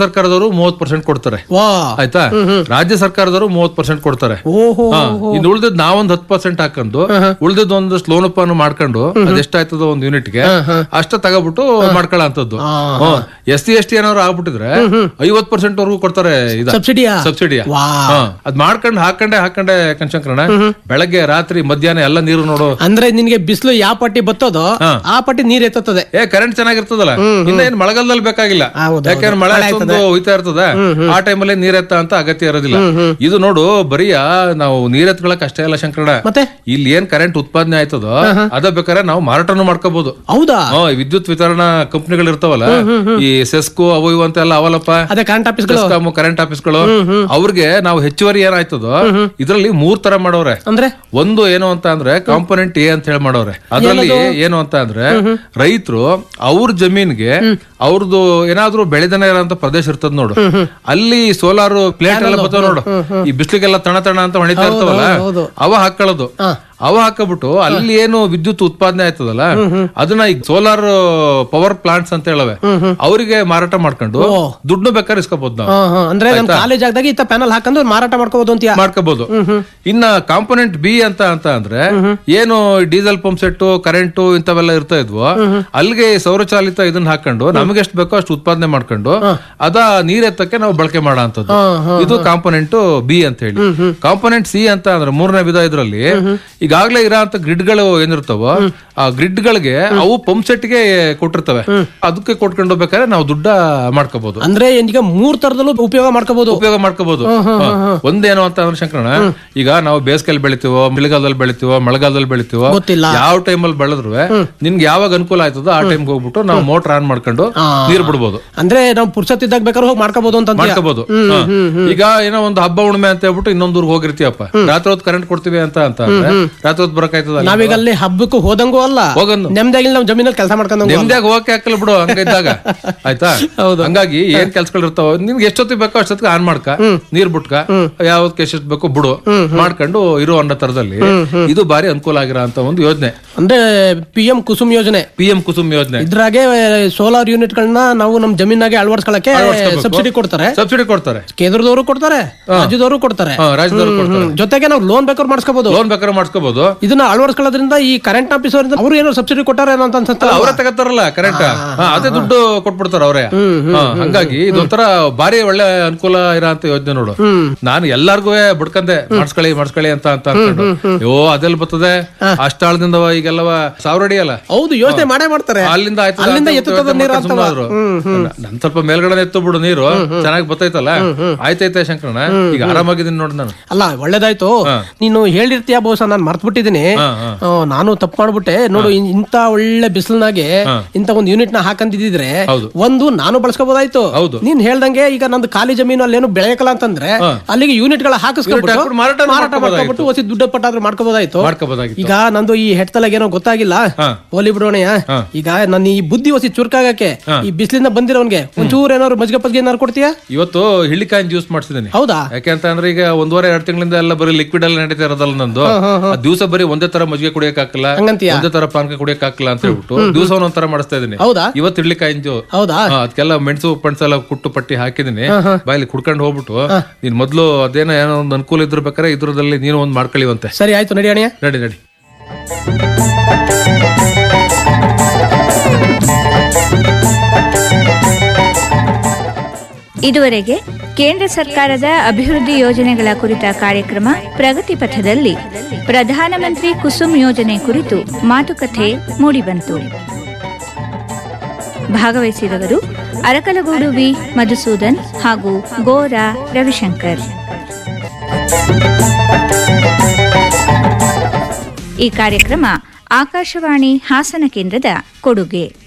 ಸರ್ಕಾರದವರು ಮೂವತ್ ಪರ್ಸೆಂಟ್ ಕೊಡ್ತಾರೆ ವಾ ಆಯ್ತಾ ರಾಜ್ಯ ಸರ್ಕಾರದವರು ಮೂವತ್ ಪರ್ಸೆಂಟ್ ಕೊಡ್ತಾರೆ ಓಹೋ ಹಾ, ಇನ್ನು ಉಳ್ದಿದ್ ನಾವೊಂದ್ ಹತ್ತು ಪರ್ಸೆಂಟ್ ಹಾಕೊಂಡು ಉಳ್ದಿದ್ ಒಂದು ಲೋನ್ ಅನ್ನು ಮಾಡ್ಕೊಂಡು ಅದೆಷ್ಟಾಯ್ತದ ಒಂದು ಯೂನಿಟ್ಗೆ ಅಷ್ಟ ತಗೋಬಿಟ್ಟು ಮಾಡ್ಕೊಳ್ಳೋ ಅಂತದ್ದು ಎಸ್ ಸಿ ಎಸ್ ಟಿ ಏನಾದ್ರು ಆಗ್ಬಿಟ್ಟಿದ್ರೆ ಐವತ್ ಪರ್ಸೆಂಟ್ ವರ್ಗೂ ಕೊಡ್ತಾರೆ ಇದ ಸಬ್ಸಿಡಿಯಾ ಸಬ್ಸಿಡಿಯ ವಾ ಅದ್ ಮಾಡ್ಕೊಂಡು ಹಾಕೊಂಡೆ ಹಾಕೊಂಡೆ ಕಣ್ಶಂಕರಣ ಬೆಳಗ್ಗೆ ರಾತ್ರಿ ಮಧ್ಯಾಹ್ನ ಎಲ್ಲ ನೀರು ನೋಡು ಅಂದ್ರೆ ನಿನ್ಗೆ ಬಿಸಿಲು ಯಾವ ಪಟ್ಟಿ ಬತ್ತೋದೋ ಆ ಪಟ್ಟಿ ನೀರ್ ಎತ್ತುತ್ತದೆ ಏ ಕರೆಂಟ್ ಚೆನ್ನಾಗಿರ್ತದಲ್ಲ ಇನ್ನ ಏನ್ ಮಳೆಗಾಲದಲ್ಲಿ ಬೇಕಾಗಿಲ್ಲ ಹೌದು, ಯಾಕಂದ್ರೆ ಮಳೆ ಅಷ್ಟೊಂದು ಹೋಯ್ತಾ ಇರ್ತದ ಆ ಟೈಮಲ್ಲಿ ನೀರೆತ್ತ ಅಂತ ಅಗತ್ಯ ಇರೋದಿಲ್ಲ ಇದು ನೋಡು ಬರೀ ನಾವು ನೀರೆತ್ಕೊಳಕ್ ಅಷ್ಟೇ ಅಲ್ಲ ಶಂಕರಣ ಮತ್ತೆ ಇಲ್ಲಿ ಏನ್ ಕರೆಂಟ್ ಉತ್ಪಾದನೆ ಆಯ್ತದೋ ಅದ ಬೇಕಾದ್ರೆ ನಾವು ಮಾರಾಟನೂ ಮಾಡ್ಕೋಬಹುದು ಹೌದಾ ಹ್ಮ್, ಈ ವಿದ್ಯುತ್ ವಿತರಣಾ ಕಂಪನಿಗಳು ಇರ್ತಾವಲ್ಲ ಈ ಸೆಸ್ಕೋ ಅವು ಇವು ಅಂತೆಲ್ಲ ಅವಲ್ಲಪ್ಪ ಅದೇ ಕರೆಂಟ್ ಆಫೀಸ್ಗಳು ಸೆಸ್ಕಾಮ್ ಕರೆಂಟ್ ಆಫೀಸ್ಗಳು ಅವ್ರಿಗೆ ನಾವು ಹೆಚ್ಚುವರಿ ಏನಾಯ್ತದೋ ಇದ್ರಲ್ಲಿ ಮೂರ್ ತರ ಮಾಡವ್ರೆ ಅಂದ್ರೆ ಒಂದು ಏನು ಅಂತ ಅಂದ್ರೆ ಕಾಂಪೊನೆಂಟ್ ಎ ಅಂತ ಹೇಳಿ ಮಾಡವ್ರೆ ಅದ್ರಲ್ಲಿ ಏನು ಅಂತ ಅಂದ್ರೆ ರೈತರು ಅವ್ರ ಜಮೀನ್ಗೆ ಅವ್ರದ್ದು ಏನಾದ್ರೂ ಬೆಳೆದನೆ ಇರೋಂತ ಪ್ರದೇಶ ಇರ್ತದ ನೋಡು ಅಲ್ಲಿ ಸೋಲಾರ್ ಪ್ಲೇಟ್ ಎಲ್ಲ ಬರ್ತಾವ ನೋಡು ಈ ಬಿಸ್ಲಿಗೆಲ್ಲ ತಣ ತಣ ಅಂತ ಹೊಣಿತಾ ಇರ್ತಾವಲ್ಲ ಹೌದು. ಅವ ಹಾಕೊಳ್ಳೋದು ಅವ ಹಾಕಬಿಟ್ಟು ಅಲ್ಲಿ ಏನು ವಿದ್ಯುತ್ ಉತ್ಪಾದನೆ ಆಯ್ತದಲ್ಲ ಅದನ್ನ ಈಗ ಸೋಲಾರ್ ಪವರ್ ಪ್ಲಾಂಟ್ಸ್ ಅಂತ ಹೇಳವೆ ಅವರಿಗೆ ಮಾರಾಟ ಮಾಡ್ಕೊಂಡು ದುಡ್ಡು ಬೇಕಾದ್ರೆ ಇಸ್ಕೋಬಹುದು ನಾವು ಹಾ, ಹಾ. ಅಂದ್ರೆ ನಮ್ ಕಾಲೇಜ್ ಆಗದಾಗ ಇತ್ತ ಪ್ಯಾನಲ್ ಹಾಕೊಂಡು ಮಾರಾಟ ಮಾಡ್ಕೋಬಹುದು ಅಂತೀಯ ಮಾಡ್ಕೋಬಹುದು ಇನ್ನ ಕಾಂಪೊನೆಂಟ್ ಬಿ ಅಂತ ಅಂತ ಅಂದ್ರೆ ಏನು ಡೀಸೆಲ್ ಪಂಪ್ ಸೆಟ್ ಕರೆಂಟ್ ಇಂಥವೆಲ್ಲ ಇರ್ತಾ ಇದ್ವು ಅಲ್ಲಿಗೆ ಸೌರಚಾಲಿತ ಇದನ್ನ ಹಾಕೊಂಡು ನಮಗೆ ಎಷ್ಟು ಬೇಕೋ ಅಷ್ಟು ಉತ್ಪಾದನೆ ಮಾಡ್ಕೊಂಡು ಅದ ನೀರೆತ್ತಕ್ಕೆ ನಾವು ಬಳಕೆ ಮಾಡೋ ಅಂತದ್ದು ಇದು ಕಾಂಪೊನೆಂಟ್ ಬಿ ಅಂತ ಹೇಳಿ ಕಾಂಪೊನೆಂಟ್ ಸಿ ಅಂತ ಅಂದ್ರೆ ಮೂರನೇ ವಿಧ ಇದ್ರಲ್ಲಿ ಈಗಾಗ್ಲೇ ಇರೋ ಅಂತ ಗ್ರಿಡ್ಗಳು ಏನಿರ್ತಾವೋ ಆ ಗ್ರಿಡ್ಗಳಿಗೆ ಅವು ಪಂಪ್ ಸೆಟ್ಗೆ ಕೊಟ್ಟಿರ್ತವೆ ಅದಕ್ಕೆ ಕೊಟ್ಕೊಂಡು ಹೋಗ್ಬೇಕಾದ್ರೆ ನಾವು ದುಡ್ಡ ಮಾಡ್ಕೋಬಹುದು ಅಂದ್ರೆ ಈಗ ಮೂರ್ ತರದಲ್ಲೂ ಉಪಯೋಗ ಮಾಡ್ಕೋಬಹುದು ಉಪಯೋಗ ಮಾಡ್ಕೋಬಹುದು ಒಂದೇನು ಅಂತ ಅಂದ್ರೆ ಶಂಕರಣ ಈಗ ನಾವು ಬೇಸಿಗೆಯಲ್ಲಿ ಬೆಳಿತೀವೋ ಮಳೆಗಾಲದಲ್ಲಿ ಬೆಳಿತೀವೋ ಮಳೆಗಾಲದಲ್ಲಿ ಬೆಳಿತೀವೋ ಗೊತ್ತಿಲ್ಲ. ಯಾವ ಟೈಮಲ್ಲಿ ಬೆಳೆದ್ರು ನಿನ್ಗೆ ಯಾವಾಗ ಅನುಕೂಲ ಆಯ್ತದೋ ಆ ಟೈಮ್ಗೆ ಹೋಗ್ಬಿಟ್ಟು ನಾವು ಮೋಟರ್ ಆನ್ ಮಾಡ್ಕೊಂಡು ನೀರ್ ಬಿಡ್ಬೋದು ಅಂದ್ರೆ ನಾವು ಪುರ್ಸತ್ ಇದ್ದಾಗ ಬೇಕಾದ್ರೆ ಹೋಗಿ ಮಾಡ್ಕೋಬಹುದು ಅಂತ ಅಂತೀಯ? ಮಾಡ್ಕೋಬಹುದು ಈಗ ಏನೋ ಒಂದು ಹಬ್ಬ ಹುಣ್ಣಿಮೆ ಅಂತ ಹೇಳ್ಬಿಟ್ಟು ಇನ್ನೊಂದ್ ಊರಿಗೆ ಹೋಗಿರ್ತೀಯಪ್ಪ ರಾತ್ರಿ ಹೊತ್ತು ಕರೆಂಟ್ ಕೊಡ್ತೀವಿ ಅಂತ ಅಂತ ಅಂದ್ರೆ ರಾತ್ರಿ ಹೊತ್ತು ಬರಕಾಯ್ತದ ನಾವೀಗ ಅಲ್ಲಿ ಹಬ್ಬಕ್ಕೂ ಹೋದಂಗೂ ಅಲ್ಲ ಹೋಗನ್ನು ನೆಮ್ಮದಿಯಾಗಿ ನಾವು ಜಮೀನಲ್ಲಿ ಕೆಲಸ ಮಾಡ್ಕೊಂಡು ನೆಮ್ಮದಿಯಾಗಿ ಹೋಗಕ್ಕೆ ಹಾಕಲ್ಲ ಬಿಡು ಹಂಗಿದ್ದಾಗ ಆಯ್ತಾ ಹಂಗಾಗಿ ಏನ್ ಕೆಲ್ಸಗಳು ಇರ್ತಾವ ನಿನ್ಗೆ ಎಷ್ಟೊತ್ತಿಗೆ ಬೇಕೋ ಅಷ್ಟೊತ್ತಿಗೆ ಆನ್ ಮಾಡ್ಕ ನೀರ್ ಬಿಟ್ಕ ಯಾವ್ದಕ್ಕೆ ಎಷ್ಟೆಷ್ಟು ಬೇಕೋ ಬಿಡು ಮಾಡ್ಕೊಂಡು ಇರೋ ಅನ್ನೋ ತರದಲ್ಲಿ ಇದು ಬಾರಿ ಅನುಕೂಲ ಆಗಿರೋ ಅಂತ ಒಂದು ಯೋಜನೆ ಅಂದ್ರೆ ಪಿ ಎಂ ಕುಸುಮ್ ಯೋಜನೆ ಪಿ ಎಂ ಕುಸುಮ್ ಯೋಜನೆ ಇದ್ರಾಗೆ ಸೋಲಾರ್ ಯೂನಿಟ್ ಗಳನ್ನ ನಾವು ನಮ್ ಜಮೀನಾಗೆ ಅಳವಡಿಸ್ಕೊಳಕ್ಕೆ ಅಳವಡಿಸ್ಕೊಬೇಕು. ಸಬ್ಸಿಡಿ ಕೊಡ್ತಾರೆ ಸಬ್ಸಿಡಿ ಕೊಡ್ತಾರೆ ಕೇಂದ್ರದವರು ಕೊಡ್ತಾರೆ ರಾಜ್ಯದವರು ಕೊಡ್ತಾರೆ ಹಾ, ರಾಜ್ಯದವ್ರು ಕೊಡ್ತಾರೆ ಹ್ಮ್. ಜೊತೆಗೆ ನಾವು ಲೋನ್ ಬೇಕಾದ್ರೆ ಮಾಡಿಸ್ಕೋಬಹುದು ಲೋನ್ ಬೇಕಾದ್ರೆ ಮಾಡ್ಸ್ಕೋಬಹುದು ಇದನ್ನ ಅಳವಡಿಸ್ಕೊಳ್ಳೋದ್ರಿಂದ ಈ ಕರೆಂಟ್ ಆಫೀಸ್ ಅವರಿಂದ ಅವ್ರು ಏನೋ ಸಬ್ಸಿಡಿ ಕೊಟ್ಟಾರೆ ಅಂತ ಅನ್ಸುತ್ತೆ ಅವರೇ ತಗತ್ತಾರಲ್ಲ ಕರೆಂಟ್ ಅದೇ ದುಡ್ಡು ಕೊಟ್ಬಿಡ್ತಾರ ಅವರೇ ಹಂಗಾಗಿ ಇದೊಂಥರ ಬಾರಿ ಒಳ್ಳೆ ಅನುಕೂಲ ಇರೋ ಅಂತ ಯೋಜನೆ ನೋಡು ನಾನು ಎಲ್ಲಾರ್ಗು ಬಡ್ಕಂದೆ ಮಾಡ್ಸ್ಕೊಳ್ಳಿ ಮಾಡ್ಸ್ಕೊಳ್ಳಿ ಅಂತ ಅಂತ ಅನ್ಕೊಂಡು ಯೋ ಅದೆಲ್ಲ ಬರ್ತದೆ ಅಷ್ಟಾಳದಿಂದ ಈಗೆಲ್ಲವ ಸಾವಿರ ಅಡಿ ಅಲ್ಲ ಹೌದು ಯೋಚನೆ ಮಾಡೇ ಮಾಡ್ತಾರೆ ಅಲ್ಲಿಂದ ಆಯ್ತು ಅಲ್ಲಿಂದ ಎತ್ತುತ್ತದ ನೀರು ಅಂತವ. ನನ್ ಸ್ವಲ್ಪ ಮೇಲ್ಗಡೆ ಎತ್ತು ಬಿಡು ನೀರು ಚೆನ್ನಾಗಿ ಬತ್ತೈತಲ್ಲ ಆಯ್ತೈತೆ ಶಂಕರಣ ಈಗ ಆರಾಮಾಗಿದ್ದೀನಿ ನೋಡ್ ನಾನು ಅಲ್ಲ ಒಳ್ಳೇದಾಯ್ತು ನೀನು ಹೇಳಿರ್ತೀಯ ಬಹುಶಃ ನಾನು ಮರ್ತ್ ಬಿಟ್ಟಿದ್ದೀನಿ ನಾನು ತಪ್ಪು ಮಾಡ್ಬಿಟ್ಟೆ ನೋಡು ಇನ್- ಇಂತ ಒಳ್ಳೆ ಬಿಸಿಲ್ನಾಗೆ ಇಂತ ಒಂದು ಯೂನಿಟ್ ನ ಹಾಕಂತಿದ್ರೆ ಹೌದು. ಒಂದು ನಾನು ಬಳಸ್ಕೋಬಹುದಾಯ್ತು ಹೌದು. ನೀನ್ ಹೇಳ್ದಂಗೆ ಈಗ ನಂದು ಖಾಲಿ ಜಮೀನು ಅಲ್ಲೇನು ಬೆಳೆಯಕಲ್ಲ ಅಂತಂದ್ರೆ ಅಲ್ಲಿಗೆ ಯೂನಿಟ್ ಗಳ ಹಾಕಿಸ್ಕೊಂಡ್ಬಿಟ್ಟು ಹಾಕ್ಬಿಟ್ಟು ಮಾರಾಟ ಮಾರಾಟ ಮಾಡ್ಕೊಬಿಟ್ಟು ಹೊಸಿ ದುಡ್ಡು ಪಟ್ಟಾದ್ರೂ ಮಾಡ್ಕೋಬಹುದಾಯ್ತು ಮಾಡ್ಕೋಬೋದಾಗಿತ್ತು ಈಗ ನಂದು ಈ ಹೆಡ್ತಲಾಗ ಏನೋ ಗೊತ್ತಾಗಿಲ್ಲ ಹೋಲಿ ಬಿಡೋಣಯ್ಯ ಈಗ ನನ್ನ ಈ ಬುದ್ಧಿ ಹೊಸಿ ಚುರುಕಾಗಕ್ಕೆ ಈ ಬಿಸಿಲಿಂದ ಬಂದಿರೋನ್ಗೆ ಒಂಚೂರು ಏನಾದ್ರು ಮಜ್ಗೆ ಪಜ್ಗೆ ಏನಾದ್ರು ಕೊಡ್ತೀಯಾ ಇವತ್ತು ಹಿಳ್ಳಿಕಾಯಿನ ಜ್ಯೂಸ್ ಮಾಡ್ಸಿದ್ದೀನಿ ಹೌದಾ ಯಾಕೆ ಅಂತ ಅಂದ್ರೆ ಈಗ ಒಂದೂವರೆ ಎರಡು ತಿಂಗಳಿಂದ ಎಲ್ಲ ಬರೀ ಲಿಕ್ವಿಡ್ ಎಲ್ಲ ನಡೀತಾ ಇರೋದಲ್ಲ ನಂದು ದಿವಸ ಬರೀ ಒಂದೇ ತರ ಮಜ್ಜಿಗೆ ಕುಡಿಯಕ್ ಹಾಕಲ್ಲ ಹಂಗಂತೀಯ? ಒಂದೇ ತರ ಪಾನಕ ಕುಡಿಯಕ್ ಹಾಕಲ್ಲ ಅಂತ ಹೇಳ್ಬಿಟ್ಟು ದಿವಸ ಒಂದೊಂದ್ ತರ ಮಾಡಿಸ್ತಾ ಇದೀನಿ ಹೌದಾ ಇವತ್ತು ಹಿಳ್ಳಿಕಾಯಿನ ಜ್ಯೂ ಹೌದಾ ಅದಕ್ಕೆಲ್ಲ ಮೆಣಸು ಪಣಸು ಎಲ್ಲ ಕುಟ್ಟು ಪಟ್ಟಿ ಹಾಕಿದೀನಿ ಬಾಯಲ್ಲಿ ಕುಡ್ಕೊಂಡು ಹೋಗ್ಬಿಟ್ಟು ನೀನ್ ಮೊದ್ಲು ಅದೇನೋ ಏನೋ ಒಂದು ಅನುಕೂಲ ಇದ್ರಬೇಕಾರೆ ಇದ್ರದಲ್ಲಿ ನೀನು ಒಂದ್ ಮಾಡ್ಕೊಳ್ಳಿವಂತೆ ಸರಿ ಆಯ್ತು ನಡಿ ಅಣ್ಣಯ್ಯ ನಡಿ ನಡಿ ಇದುವರೆಗೆ ಕೇಂದ್ರ ಸರ್ಕಾರದ ಅಭಿವೃದ್ಧಿ ಯೋಜನೆಗಳ ಕುರಿತ ಕಾರ್ಯಕ್ರಮ ಪ್ರಗತಿ ಪಥದಲ್ಲಿ ಪ್ರಧಾನಮಂತ್ರಿ ಕುಸುಮ್ ಯೋಜನೆ ಕುರಿತು ಮಾತುಕತೆ ಮೂಡಿಬಂತು ಭಾಗವಹಿಸಿದವರು ಅರಕಲಗೂಡು ವಿ ಮಧುಸೂದನ್ ಹಾಗೂ ಗೋರಾ ರವಿಶಂಕರ್ ಈ ಕಾರ್ಯಕ್ರಮ ಆಕಾಶವಾಣಿ ಹಾಸನ ಕೇಂದ್ರದ ಕೊಡುಗೆ